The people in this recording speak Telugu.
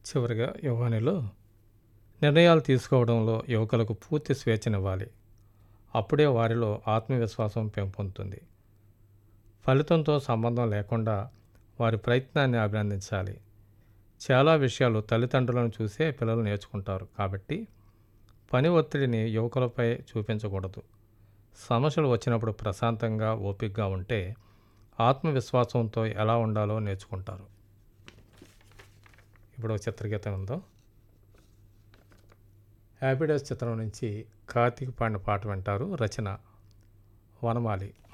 చివరిగా యువానిలో నిర్ణయాలు తీసుకోవడంలో యువకులకు పూర్తి స్వేచ్ఛనివ్వాలి అప్పుడే వారిలో ఆత్మవిశ్వాసం పెంపొందుతుంది ఫలితంతో సంబంధం లేకుండా వారి ప్రయత్నాన్ని అభినందించాలి చాలా విషయాలు తల్లిదండ్రులను చూసే పిల్లలు నేర్చుకుంటారు కాబట్టి పని ఒత్తిడిని యువకులపై చూపించకూడదు సమస్యలు వచ్చినప్పుడు ప్రశాంతంగా ఓపికగా ఉంటే ఆత్మవిశ్వాసంతో ఎలా ఉండాలో నేర్చుకుంటారు ఇప్పుడు ఒక చిత్రగీతం ఉందో హ్యాపీ డేస్ చిత్రం నుంచి కార్తీక్ పాడిన పాట వింటారు రచన వనమాలి